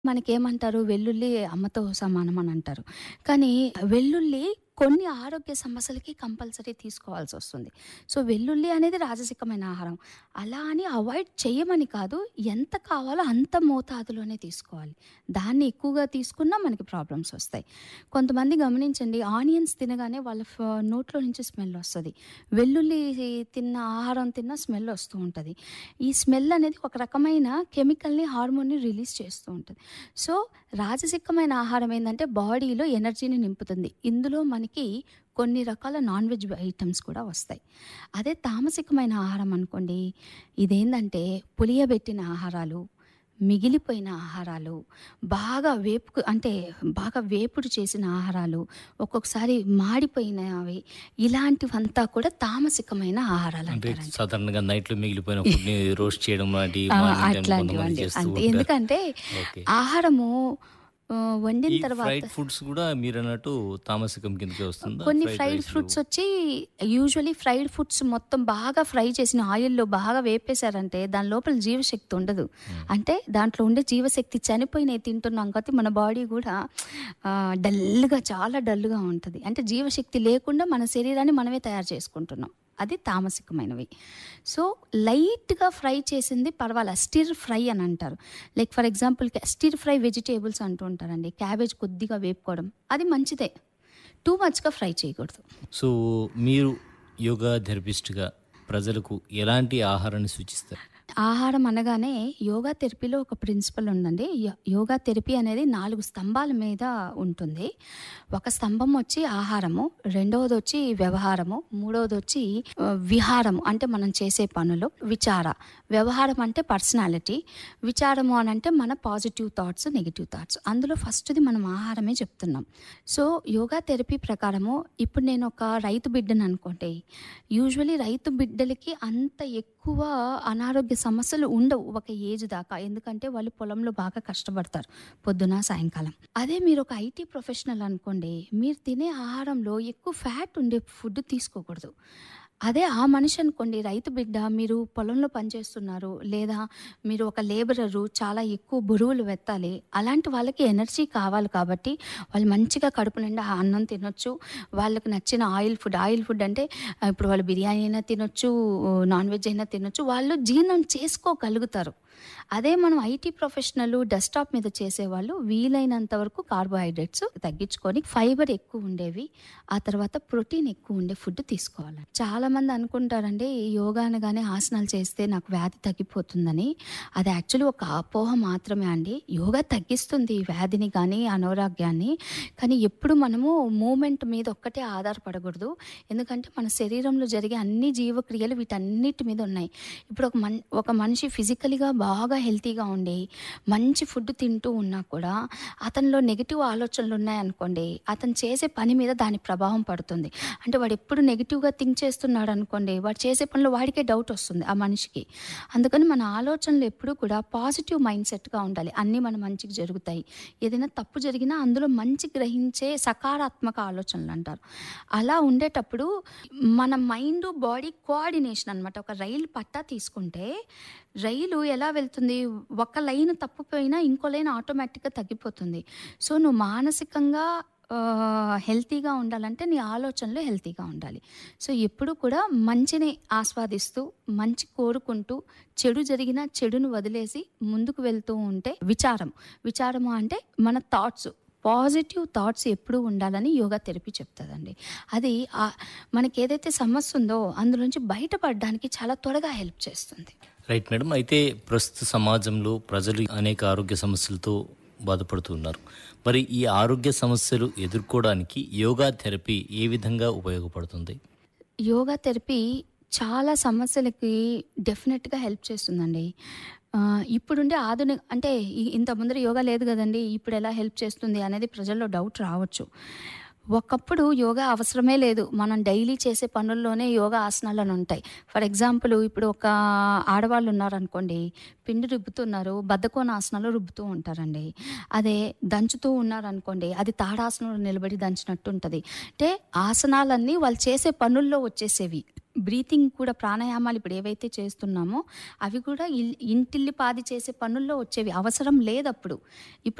మనకేమంటారు వెల్లుల్లి అమ్మతో సమానం అని అంటారు. కానీ వెల్లుల్లి కొన్ని ఆరోగ్య సమస్యలకి కంపల్సరీ తీసుకోవాల్సి వస్తుంది. సో, వెల్లుల్లి అనేది రాజసికమైన ఆహారం. అలా అని అవాయిడ్ చెయ్యమని కాదు. ఎంత కావాలో అంత మోతాదులోనే తీసుకోవాలి. దాన్ని ఎక్కువగా తీసుకున్నా మనకి ప్రాబ్లమ్స్ వస్తాయి. కొంతమంది గమనించండి ఆనియన్స్ తినగానే వాళ్ళ ఫ నోట్లో నుంచి స్మెల్ వస్తది. వెల్లుల్లి తిన్న ఆహారం తిన్న స్మెల్ వస్తూ ఉంటది. ఈ స్మెల్ అనేది ఒక రకమైన కెమికల్‌ని, హార్మోన్‌ని రిలీజ్ చేస్తూ ఉంటది. సో, రాజసికమైన ఆహారం ఏందంటే బాడీలో ఎనర్జీని నింపుతుంది. ఇందులో మనకి కొన్ని రకాల నాన్ వెజ్ ఐటెమ్స్ కూడా వస్తాయి. అదే తామసికమైన ఆహారం అనుకోండి. ఇదేందంటే పులియబెట్టిన ఆహారాలు, మిగిలిపోయిన ఆహారాలు, బాగా వేపుకు అంటే బాగా వేపుడు చేసిన ఆహారాలు, ఒక్కొక్కసారి మాడిపోయినవి ఇలాంటివంతా కూడా తామసికమైన అంటే ఆహారాలంటారండి. సాధారణంగా నైట్‌లో మిగిలిపోయిన ఫుడ్‌ని రోస్ట్ చేయడం లాంటి ఆ! మార్నింగ్ టైమ్ కొంతమంది అట్లాంటివండి. చేస్తూ అంతే. ఉంటారు. ఎందుకంటే ఓకే. ఆహారము ఆహ్, వండిన ఈ తర్వాత ఫ్రైడ్ ఫుడ్స్ కూడా మీరన్నట్టు తామసికం కిందకే వస్తుందా? కొన్ని ఫ్రైడ్ ఫ్రైడ్ రైస్‌లు ఫ్రూట్స్ వచ్చి యూజువల్లీ ఫ్రైడ్ ఫుడ్స్ మొత్తం బాగా ఫ్రై చేసిన ఆయిల్‌లో బాగా వేపేశారంటే దాని లోపల జీవశక్తి ఉండదు. హ్మ్. అంటే దాంట్లో ఉండే జీవశక్తి చనిపోయినయి తింటున్నాం కాబట్టి మన బాడీ కూడా ఆహ్, డల్‌గా చాలా డల్‌గా ఉంటది. అంటే జీవశక్తి లేకుండా మన శరీరాన్ని మనమే తయారు చేసుకుంటున్నాం. అది తామసికమైనవి. సో, లైట్‌గా ఫ్రై చేసింది పర్వాలా. స్టిర్ ఫ్రై అని అంటారు. Like for example stir fry vegetables అంటూ ఉంటారండి. క్యాబేజ్ కొద్దిగా వేపుకోవడం. అది మంచిదే. టూ మచ్‌గా ఫ్రై చేయకూడదు. సో, మీరు యోగా థెరపిస్ట్‌గా ప్రజలకు ఎలాంటి ఆహారాన్ని సూచిస్తారు? ఆహారం అనగానే యోగా థెరపీలో ఒక ప్రిన్సిపల్ ఉందండి. యో యోగా థెరపీ అనేది 4 స్తంభాల మీద ఉంటుంది. ఒక స్తంభం వచ్చి ఆహారము, రెండవదొచ్చి వ్యవహారము, మూడవదొచ్చి ఆహ్, విహారము అంటే మనం చేసే పనులు, విచార. వ్యవహారం అంటే పర్సనాలిటీ, విచారము అనంటే మన పాజిటివ్ థాట్స్, నెగెటివ్ థాట్స్. అందులో ఫస్ట్‌ది మనం ఆహారమే చెప్తున్నాం. సో, యోగా థెరపీ ప్రకారము ఇప్పుడు నేను ఒక రైతు బిడ్డని అనుకోండి. యూజువల్లీ రైతు బిడ్డలకి అంత ఎక్కువ అనారోగ్య సమస్యలు ఉండవు ఒక ఏజ్ దాకా. ఎందుకంటే వాళ్ళు పొలంలో బాగా కష్టపడతారు. పొద్దున, సాయంకాలం. అదే మీరు ఒక ఐటీ ప్రొఫెషనల్ అనుకోండి. మీరు తినే ఆహారంలో ఎక్కువ ఫ్యాట్ ఉండే ఫుడ్ తీసుకోకూడదు. అదే ఆ మనిషి అనుకోండి రైతు బిడ్డ మీరు పొలంలో పనిచేస్తున్నారు. లేదా మీరు ఒక లేబరరు చాలా ఎక్కువ బరువులు ఎత్తాలి. అలాంటి వాళ్ళకి ఎనర్జీ కావాలి కాబట్టి వాళ్ళు మంచిగా కడుపు నిండా అన్నం తినొచ్చు. వాళ్ళకి నచ్చిన ఆయిల్ ఫుడ్ ఆయిల్ ఫుడ్ అంటే ఆహ్, ఇప్పుడు వాళ్ళు బిర్యానీ అయినా తినొచ్చు, నాన్ వెజ్ అయినా తినొచ్చు. వాళ్ళు జీర్ణం చేసుకోగలుగుతారు. అదే మనం ఐటీ ప్రొఫెషనల్ డెస్క్‌టాప్ మీద చేసేవాళ్ళు వీలైనంత వరకు కార్బోహైడ్రేట్స్ తగ్గించుకొని ఫైబర్ ఎక్కువ ఉండేవి. ఆ తర్వాత ప్రోటీన్ ఎక్కువ ఉండే ఫుడ్ తీసుకోవాలి. చాలామంది అనుకుంటారండి యోగా అనగానే ఆసనాలు చేస్తే నాకు వ్యాధి తగ్గిపోతుందని. అది యాక్చువల్లీ ఒక అపోహ మాత్రమే అండి. యోగా తగ్గిస్తుంది వ్యాధిని గానీ, అనారోగ్యాన్ని. కానీ ఎప్పుడు మనము మూవ్‌మెంట్ మీద ఒక్కటే ఆధారపడకూడదు. ఎందుకంటే మన శరీరంలో జరిగే అన్ని జీవక్రియలు వీటన్నిటి మీద ఉన్నాయి. ఇప్పుడు ఒక మన్ ఒక మనిషి ఫిజికల్‌గా బాగా హెల్తీగా ఉండి, మంచి ఫుడ్ తింటూ ఉన్నా కూడా అతనిలో నెగెటివ్ ఆలోచనలు ఉన్నాయనుకోండి. అతను చేసే పని మీద దాని ప్రభావం పడుతుంది. అంటే వాడు ఎప్పుడు నెగెటివ్‌గా థింక్ చేస్తున్నాడు అనుకోండి. వాడు చేసే పనిలో వాడికే డౌట్ వస్తుంది ఆ మనిషికి. అందుకని మన ఆలోచనలు ఎప్పుడూ కూడా పాజిటివ్ మైండ్ సెట్‌గా ఉండాలి. అన్నీ మన మంచికి జరుగుతాయి. ఏదైనా తప్పు జరిగినా అందులో మంచి గ్రహించే సకారాత్మక ఆలోచనలు అంటారు. అలా ఉండేటప్పుడు మన మైండ్, బాడీ కోఆర్డినేషన్ అనమాట. ఒక రైలు పట్టా తీసుకుంటే రైలు ఎలా వెళ్తుంది? ఒక లైన్ తప్పిపోయినా ఇంకో లైన్ ఆటోమేటిక్‌గా తగ్గిపోతుంది. సో, నువ్వు మానసికంగా ఆహ్, హెల్తీగా ఉండాలంటే నీ ఆలోచనలు హెల్తీగా ఉండాలి. సో, ఎప్పుడూ కూడా మంచిని ఆస్వాదిస్తూ, మంచి కోరుకుంటూ, చెడు జరిగినా చెడును వదిలేసి ముందుకు వెళ్తూ ఉంటే విచారం. విచారము అంటే మన థాట్స్ పాజిటివ్ థాట్స్ ఎప్పుడూ ఉండాలని యోగా థెరపీ చెప్తదండి. అది ఆహ్, మనకేదైతే సమస్య ఉందో అందులోంచి బయటపడడానికి చాలా త్వరగా హెల్ప్ చేస్తుంది. Right madam. అయితే ప్రస్తుత సమాజంలో ప్రజలు అనేక ఆరోగ్య సమస్యలతో బాధపడుతూ ఉన్నారు. మరి ఈ ఆరోగ్య సమస్యలు ఎదుర్కోవడానికి యోగా థెరపీ ఏ విధంగా ఉపయోగపడుతుంది? యోగా థెరపీ చాలా సమస్యలకి డెఫినెట్‌గా హెల్ప్ చేస్తుందండి. ఆహ్, ఇప్పుడుండే ఆధునిక అంటే ఇ ఇంత ముందర యోగా లేదు గదండీ! ఇప్పుడు ఎలా హెల్ప్ చేస్తుంది అనేది ప్రజల్లో డౌట్ రావచ్చు. ఒకప్పుడు యోగా అవసరమే లేదు. మనం డైలీ చేసే పనుల్లోనే యోగా ఆసనాలని ఉంటాయి. ఫర్ ఎగ్జాంపుల్ ఇప్పుడు ఒక ఆడవాళ్ళు ఉన్నారనుకోండి. పిండి రుబ్బుతున్నారు. బద్ధకోనాసనాలు రుబ్బుతూ ఉంటారండి. అదే దంచుతూ ఉన్నారనుకోండి. అది తాడాసనంలో నిలబడి దంచినట్టు ఉంటది. అంటే ఆసనాలన్నీ వాళ్ళు చేసే పనుల్లో వచ్చేసేవి. బ్రీతింగ్ కూడా ప్రాణాయామాలు ఇప్పుడు ఏవైతే చేస్తున్నామో అవి కూడా ఇల్ ఇంటిల్లిపాది చేసే పనుల్లో వచ్చేవి. అవసరం లేదప్పుడు. ఇప్పుడు